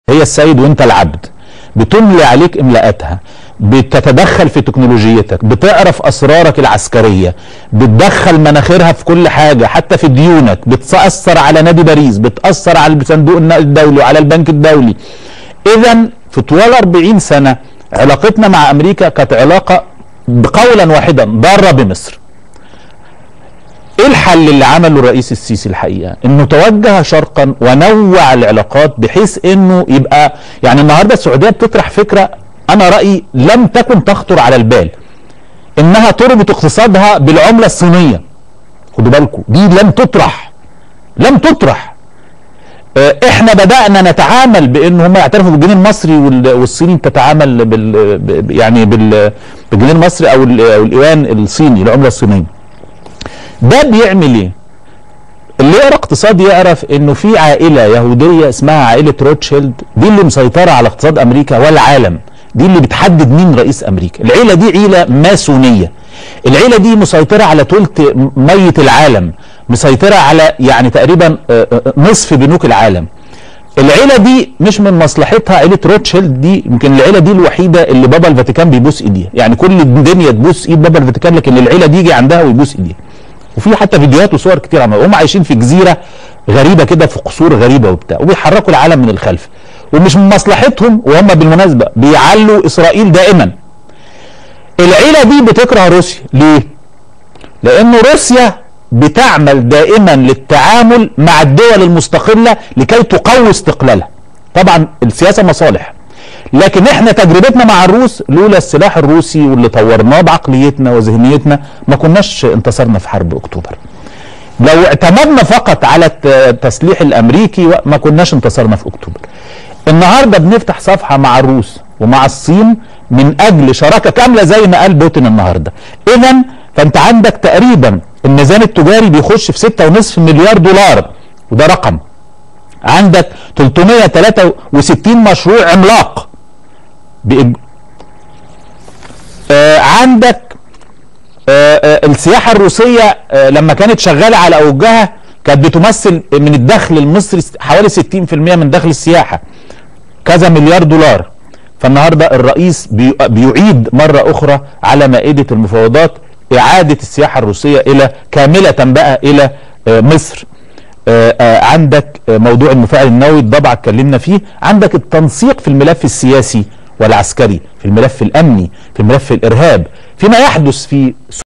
هي السيد وانت العبد بتملي عليك املاءاتها بتتدخل في تكنولوجيتك بتعرف اسرارك العسكريه بتدخل مناخيرها في كل حاجه حتى في ديونك بتاثر على نادي باريس بتاثر على صندوق النقد الدولي وعلى البنك الدولي اذا في طوال 40 سنه علاقتنا مع امريكا كانت علاقه قولا واحدا ضاره بمصر ايه الحل اللي عمله الرئيس السيسي الحقيقه انه توجه شرقا ونوع العلاقات بحيث انه يبقى يعني النهارده السعوديه بتطرح فكره انا رايي لم تكن تخطر على البال انها تربط اقتصادها بالعمله الصينيه خدوا بالكم دي لم تطرح لم تطرح اه احنا بدانا نتعامل بان هم يعترفوا بالجنيه المصري والصيني تتعامل بال يعني بال بالجنيه المصري او الايوان الصيني العمله الصينيه ده بيعمل ايه اللي يقرا اقتصاد يعرف انه في عائله يهوديه اسمها عائله روتشيلد دي اللي مسيطره على اقتصاد امريكا والعالم دي اللي بتحدد مين رئيس امريكا العيله دي عيله ماسونيه العيله دي مسيطره على ثلث ميه العالم مسيطره على يعني تقريبا نصف بنوك العالم العيله دي مش من مصلحتها عيله روتشيلد دي يمكن العيله دي الوحيده اللي بابا الفاتيكان بيبوس ايديها يعني كل الدنيا تبوس ايد بابا الفاتيكان لكن العيله دي يجي عندها ويبوس ايديها وفي حتى فيديوهات وصور كتير عملوا هم عايشين في جزيره غريبه كده في قصور غريبه وبتاع وبيحركوا العالم من الخلف ومش من مصلحتهم وهم بالمناسبه بيعلوا اسرائيل دائما العيله دي بتكره روسيا ليه لان روسيا بتعمل دائما للتعامل مع الدول المستقله لكي تقوي استقلالها طبعا السياسه مصالح لكن احنا تجربتنا مع الروس لولا السلاح الروسي واللي طورناه بعقليتنا وذهنيتنا ما كناش انتصرنا في حرب اكتوبر لو اعتمدنا فقط على التسليح الامريكي ما كناش انتصرنا في اكتوبر النهارده بنفتح صفحه مع الروس ومع الصين من اجل شراكه كامله زي ما قال بوتين النهارده اذا فانت عندك تقريبا الميزان التجاري بيخش في 6.5 مليار دولار وده رقم عندك 363 مشروع عملاق بإج... آه عندك آه آه السياحة الروسية آه لما كانت شغالة على أوجها كانت بتمثل من الدخل المصري حوالي 60% من دخل السياحة كذا مليار دولار فالنهاردة الرئيس بي... بيعيد مرة أخرى على مائدة المفاوضات إعادة السياحة الروسية إلى كاملة بقى إلى آه مصر آآ آآ عندك موضوع المفاعل النووي الضبع اتكلمنا فيه عندك التنسيق في الملف السياسي والعسكري في الملف الامني في الملف الارهاب فيما يحدث في